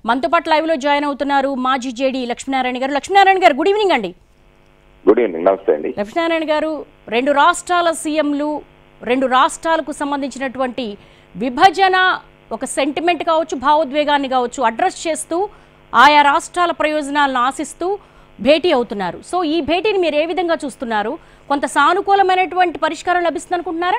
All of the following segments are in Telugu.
మనతో పాటు లైవ్లో జాయిన్ అవుతున్నారు మాజీ జేడీ లక్ష్మీనారాయణ గారు లక్ష్మీనారాయణ గారు గుడ్ ఈవినింగ్ అండి గుడ్ ఈవినింగ్ నమస్తే అండి లక్ష్మీనారాయణ గారు రెండు రాష్ట్రాల సీఎంలు రెండు రాష్ట్రాలకు సంబంధించినటువంటి విభజన ఒక సెంటిమెంట్ కావచ్చు భావోద్వేగాన్ని కావచ్చు అడ్రస్ చేస్తూ ఆయా రాష్ట్రాల ప్రయోజనాలను ఆశిస్తూ భేటీ అవుతున్నారు సో ఈ భేటీని మీరు ఏ విధంగా చూస్తున్నారు కొంత సానుకూలమైనటువంటి పరిష్కారం లభిస్తుంది అనుకుంటున్నారా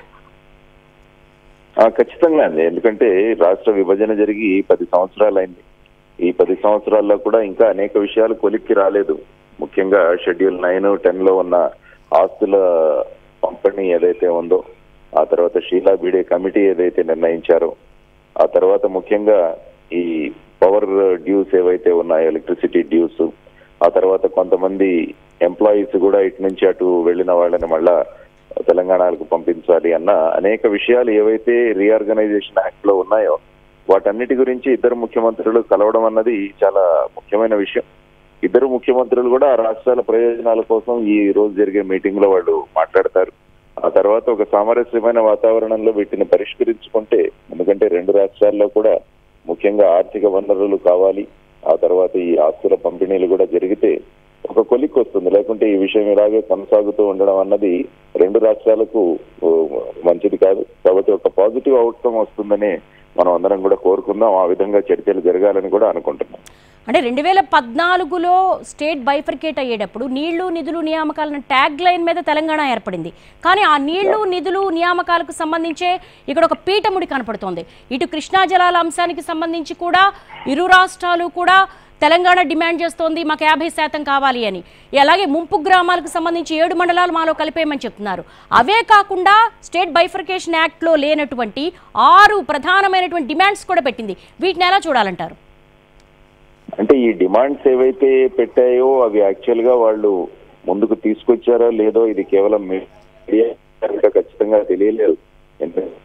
ఆ, ఖచ్చితంగా అండి ఎందుకంటే రాష్ట్ర విభజన జరిగి పది సంవత్సరాలైంది ఈ పది సంవత్సరాల్లో కూడా ఇంకా అనేక విషయాలు కొలిక్కి రాలేదు ముఖ్యంగా షెడ్యూల్ నైన్ టెన్ లో ఉన్న ఆస్తుల పంపిణీ ఏదైతే ఉందో ఆ తర్వాత షీలా బీడే కమిటీ ఏదైతే నిర్ణయించారో ఆ తర్వాత ముఖ్యంగా ఈ పవర్ డ్యూస్ ఏవైతే ఉన్నాయో ఎలక్ట్రిసిటీ డ్యూస్ ఆ తర్వాత కొంతమంది ఎంప్లాయీస్ కూడా ఇటు నుంచి అటు వెళ్ళిన వాళ్ళని మళ్ళా తెలంగాణకు పంపించాలి అన్న అనేక విషయాలు ఏవైతే రీఆర్గనైజేషన్ యాక్ట్ లో ఉన్నాయో వాటన్నిటి గురించి ఇద్దరు ముఖ్యమంత్రులు కలవడం అన్నది చాలా ముఖ్యమైన విషయం ఇద్దరు ముఖ్యమంత్రులు కూడా ఆ రాష్ట్రాల ప్రయోజనాల కోసం ఈ రోజు జరిగే మీటింగ్ లో వాళ్ళు మాట్లాడతారు ఆ తర్వాత ఒక సామరస్యమైన వాతావరణంలో వీటిని పరిష్కరించుకుంటే ఎందుకంటే రెండు రాష్ట్రాల్లో కూడా ముఖ్యంగా ఆర్థిక వనరులు కావాలి ఆ తర్వాత ఈ ఆస్తుల పంపిణీలు కూడా జరిగితే ఒక కొలిక్ వస్తుంది లేకుంటే ఈ విషయం ఇలాగే కొనసాగుతూ ఉండడం అన్నది రెండు రాష్ట్రాలకు ఓ, మంచిది కాదు కాబట్టి ఒక పాజిటివ్ అవుట్కమ్ వస్తుందని మనం అందరం కూడా కోరుకుందాం ఆ విధంగా చర్చలు జరగాలని కూడా అనుకుంటున్నాం అంటే రెండు వేల పద్నాలుగులో స్టేట్ బైఫర్కేట్ అయ్యేటప్పుడు నీళ్లు నిధులు నియామకాలను ట్యాగ్ లైన్ మీద తెలంగాణ ఏర్పడింది కానీ ఆ నీళ్లు నిధులు నియామకాలకు సంబంధించే ఇక్కడ ఒక పీఠముడి కనపడుతోంది ఇటు కృష్ణా జలాల అంశానికి సంబంధించి కూడా ఇరు రాష్ట్రాలు కూడా తెలంగాణ డిమాండ్ చేస్తోంది మాకు యాభై శాతం కావాలి అని అలాగే ముంపు గ్రామాలకు సంబంధించి ఏడు మండలాలు మాలో కలిపేయమని చెప్తున్నారు అవే కాకుండా స్టేట్ బైఫర్కేషన్ యాక్ట్లో లేనటువంటి ఆరు ప్రధానమైనటువంటి డిమాండ్స్ కూడా పెట్టింది వీటిని ఎలా చూడాలంటారు అంటే ఈ డిమాండ్స్ ఏవైతే పెట్టాయో అవి యాక్చువల్ గా వాళ్ళు ముందుకు తీసుకొచ్చారో లేదో ఇది కేవలం మీడియా ఇంకా ఖచ్చితంగా తెలియలేదు ఎందుకంటే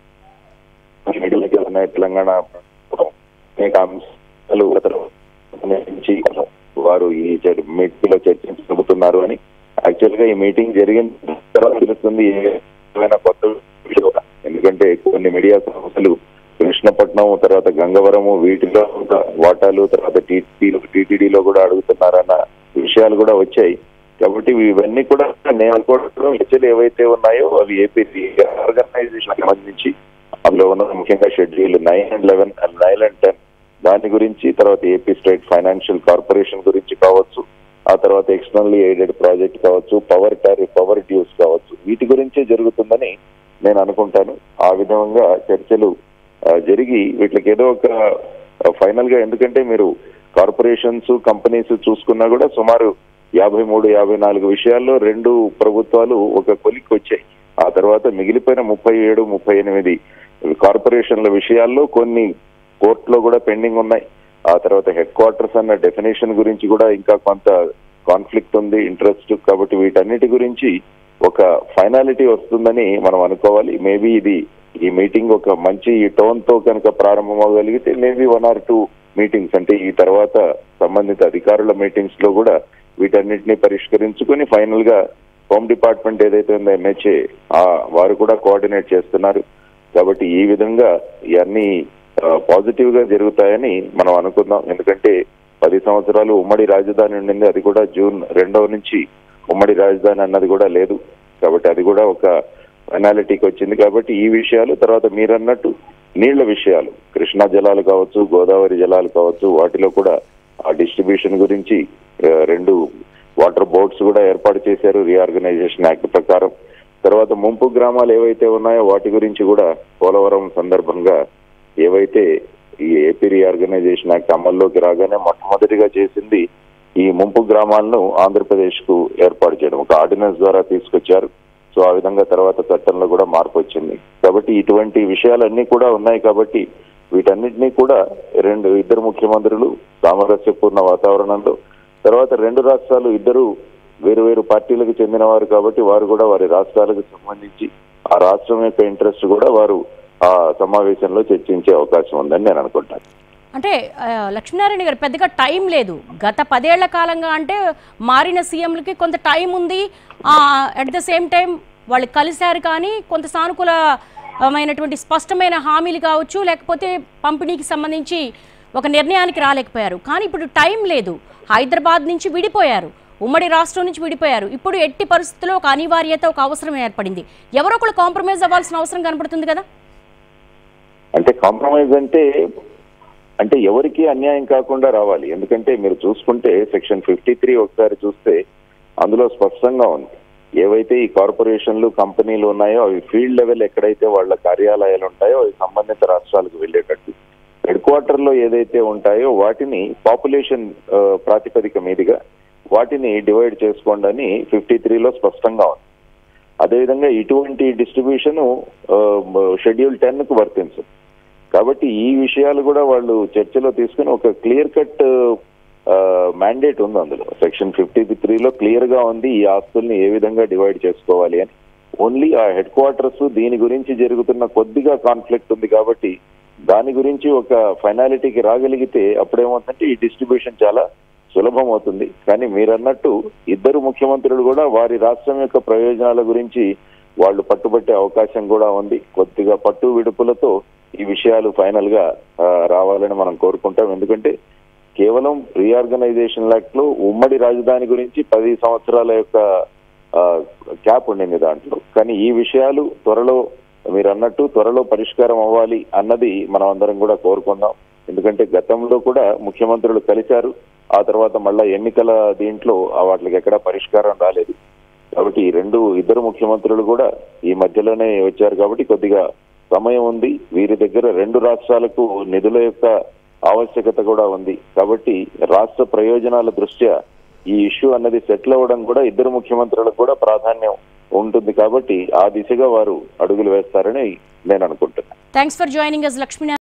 మీడియాకి ఉన్నాయి తెలంగాణ అనేక అంశాలు నుంచి వారు ఈ మీటింగ్ లో చర్చించబోతున్నారు అని యాక్చువల్ గా ఈ మీటింగ్ జరిగిన తర్వాత తెలుస్తుంది ఏమైనా కొత్త విషయం ఎందుకంటే కొన్ని మీడియా సంస్థలు కృష్ణపట్నం తర్వాత గంగవరము వీటిలో ఒక వాటాలు తర్వాత టీటీడీలో కూడా అడుగుతున్నారన్న విషయాలు కూడా వచ్చాయి కాబట్టి ఇవన్నీ కూడా నేను అనుకోవడం చర్చలు ఏవైతే ఉన్నాయో అవి ఏపీ ఆర్గనైజేషన్ సంబంధించి అందులో ఉన్న ముఖ్యంగా schedule nine and eleven nine and ten దాని గురించి తర్వాత ఏపీ స్టేట్ ఫైనాన్షియల్ కార్పొరేషన్ గురించి కావచ్చు ఆ తర్వాత ఎక్స్టర్నల్లీ ఎయిడెడ్ ప్రాజెక్ట్ కావచ్చు పవర్ టారిఫ్ పవర్ డ్యూస్ కావచ్చు వీటి గురించే జరుగుతుందని నేను అనుకుంటాను ఆ విధంగా చర్చలు ఆ, జరిగి వీటికి ఏదో ఒక ఫైనల్ గా ఎందుకంటే మీరు కార్పొరేషన్స్ కంపెనీస్ చూసుకున్నా కూడా సుమారు యాభై మూడు యాభై నాలుగు విషయాల్లో రెండు ప్రభుత్వాలు ఒక కొలిక్ వచ్చాయి ఆ తర్వాత మిగిలిపోయిన ముప్పై ఏడు ముప్పై ఎనిమిది కార్పొరేషన్ల విషయాల్లో కొన్ని కోర్టులో కూడా పెండింగ్ ఉన్నాయి ఆ తర్వాత హెడ్ క్వార్టర్స్ అన్న డెఫినేషన్ గురించి కూడా ఇంకా కొంత కాన్ఫ్లిక్ట్ ఉంది ఇంట్రెస్ట్ కాబట్టి వీటన్నిటి గురించి ఒక ఫైనాలిటీ వస్తుందని మనం అనుకోవాలి మేబీ ఇది ఈ మీటింగ్ ఒక మంచి టోన్ తో కనుక ప్రారంభమవగలిగితే maybe one or two meetings అంటే ఈ తర్వాత సంబంధిత అధికారుల మీటింగ్స్ లో కూడా వీటన్నిటిని పరిష్కరించుకుని ఫైనల్ గా హోమ్ డిపార్ట్మెంట్ ఏదైతే ఉందో ఎంహెచ్ఏ ఆ వారు కూడా కోఆర్డినేట్ చేస్తున్నారు కాబట్టి ఈ విధంగా ఇవన్నీ పాజిటివ్ గా జరుగుతాయని మనం అనుకుందాం ఎందుకంటే పది సంవత్సరాలు ఉమ్మడి రాజధాని ఉండింది అది కూడా జూన్ రెండవ నుంచి ఉమ్మడి రాజధాని అన్నది కూడా లేదు కాబట్టి అది కూడా ఒక ఫైనాలిటీకి వచ్చింది కాబట్టి ఈ విషయాలు తర్వాత మీరన్నట్టు నీళ్ల విషయాలు కృష్ణా జలాలు కావచ్చు గోదావరి జలాలు కావచ్చు వాటిలో కూడా ఆ డిస్ట్రిబ్యూషన్ గురించి ఆ, రెండు వాటర్ బోర్డ్స్ కూడా ఏర్పాటు చేశారు రీఆర్గనైజేషన్ యాక్ట్ ప్రకారం తర్వాత ముంపు గ్రామాలు ఏవైతే ఉన్నాయో వాటి గురించి కూడా పోలవరం సందర్భంగా ఏవైతే ఈ ఏపీ రీఆర్గనైజేషన్ యాక్ట్ అమల్లోకి రాగానే మొట్టమొదటిగా చేసింది ఈ ముంపు గ్రామాలను ఆంధ్రప్రదేశ్ కు ఏర్పాటు చేయడం ఒక ఆర్డినెన్స్ ద్వారా తీసుకొచ్చారు సో ఆ విధంగా తర్వాత చట్టంలో కూడా మార్పు వచ్చింది కాబట్టి ఇటువంటి విషయాలన్నీ కూడా ఉన్నాయి కాబట్టి వీటన్నిటినీ కూడా రెండు ఇద్దరు ముఖ్యమంత్రులు సామరస్యపూర్ణ వాతావరణంలో తర్వాత రెండు రాష్ట్రాలు ఇద్దరు వేరు వేరు పార్టీలకు చెందిన వారు కాబట్టి వారు కూడా వారి రాష్ట్రాలకు సంబంధించి ఆ రాష్ట్రం యొక్క ఇంట్రెస్ట్ కూడా వారు ఆ సమావేశంలో చర్చించే అవకాశం ఉందని నేను అనుకుంటాను అంటే ఆ, లక్ష్మీనారాయణ గారు పెద్దగా టైం లేదు గత పదేళ్ల కాలంగా అంటే మారిన సీఎంలకి కొంత టైం ఉంది అట్ ద సేమ్ టైం వాళ్ళు కలిశారు కానీ కొంత సానుకూలమైనటువంటి స్పష్టమైన హామీలు కావచ్చు లేకపోతే పంపిణీకి సంబంధించి ఒక నిర్ణయానికి రాలేకపోయారు కానీ ఇప్పుడు టైం లేదు హైదరాబాద్ నుంచి విడిపోయారు ఉమ్మడి రాష్ట్రం నుంచి విడిపోయారు ఇప్పుడు ఎట్టి పరిస్థితుల్లో ఒక అనివార్యత ఒక అవసరం ఏర్పడింది ఎవరో ఒకరు కాంప్రమైజ్ అవ్వాల్సిన అవసరం కనపడుతుంది కదా అంటే కాంప్రమైజ్ అంటే అంటే ఎవరికి అన్యాయం కాకుండా రావాలి ఎందుకంటే మీరు చూసుకుంటే సెక్షన్ ఫిఫ్టీ త్రీ ఒకసారి చూస్తే అందులో స్పష్టంగా ఉంది ఏవైతే ఈ కార్పొరేషన్లు కంపెనీలు ఉన్నాయో అవి ఫీల్డ్ లెవెల్ ఎక్కడైతే వాళ్ళ కార్యాలయాలు ఉంటాయో అవి సంబంధిత రాష్ట్రాలకు వెళ్ళేటట్టు హెడ్ క్వార్టర్ లో ఏదైతే ఉంటాయో వాటిని పాపులేషన్ ప్రాతిపదిక మీదుగా వాటిని డివైడ్ చేసుకోండి అని ఫిఫ్టీ త్రీలో స్పష్టంగా ఉంది అదేవిధంగా ఇటువంటి డిస్ట్రిబ్యూషన్ షెడ్యూల్ టెన్ కు వర్తించదు కాబట్టి ఈ విషయాలు కూడా వాళ్ళు చర్చలో తీసుకుని ఒక క్లియర్ కట్ మ్యాండేట్ ఉంది అందులో సెక్షన్ ఫిఫ్టీ త్రీలో క్లియర్ గా ఉంది ఈ ఆస్తుల్ని ఏ విధంగా డివైడ్ చేసుకోవాలి అని ఓన్లీ ఆ హెడ్ క్వార్టర్స్ దీని గురించి జరుగుతున్న కొద్దిగా కాన్ఫ్లిక్ట్ ఉంది కాబట్టి దాని గురించి ఒక ఫైనాలిటీకి రాగలిగితే అప్పుడేమవుతుందంటే ఈ డిస్ట్రిబ్యూషన్ చాలా సులభం అవుతుంది కానీ మీరన్నట్టు ఇద్దరు ముఖ్యమంత్రులు కూడా వారి రాష్ట్రం యొక్క ప్రయోజనాల గురించి వాళ్ళు పట్టుబట్టే అవకాశం కూడా ఉంది కొద్దిగా పట్టు విడుపులతో ఈ విషయాలు ఫైనల్ గా ఆ, రావాలని మనం కోరుకుంటాం ఎందుకంటే కేవలం రీఆర్గనైజేషన్ యాక్ట్ లో ఉమ్మడి రాజధాని గురించి పది సంవత్సరాల యొక్క క్యాప్ ఉండింది దాంట్లో కానీ ఈ విషయాలు త్వరలో మీరు అన్నట్టు త్వరలో పరిష్కారం అవ్వాలి అన్నది మనం అందరం కూడా కోరుకుందాం ఎందుకంటే గతంలో కూడా ముఖ్యమంత్రులు కలిశారు ఆ తర్వాత మళ్ళా ఎన్నికల దీంట్లో ఆ వాటికి ఎక్కడా పరిష్కారం రాలేదు కాబట్టి ఈ రెండు ఇద్దరు ముఖ్యమంత్రులు కూడా ఈ మధ్యలోనే వచ్చారు కాబట్టి కొద్దిగా సమయం ఉంది వీరి దగ్గర రెండు రాష్ట్రాలకు నిధుల యొక్క ఆవశ్యకత కూడా ఉంది కాబట్టి రాష్ట్ర ప్రయోజనాల దృష్ట్యా ఈ ఇష్యూ అన్నది సెటిల్ అవ్వడం కూడా ఇద్దరు ముఖ్యమంత్రులకు కూడా ప్రాధాన్యం ఉంటుంది కాబట్టి ఆ దిశగా వారు అడుగులు వేస్తారని నేను అనుకుంటున్నాను thanks for joining us Lakshmi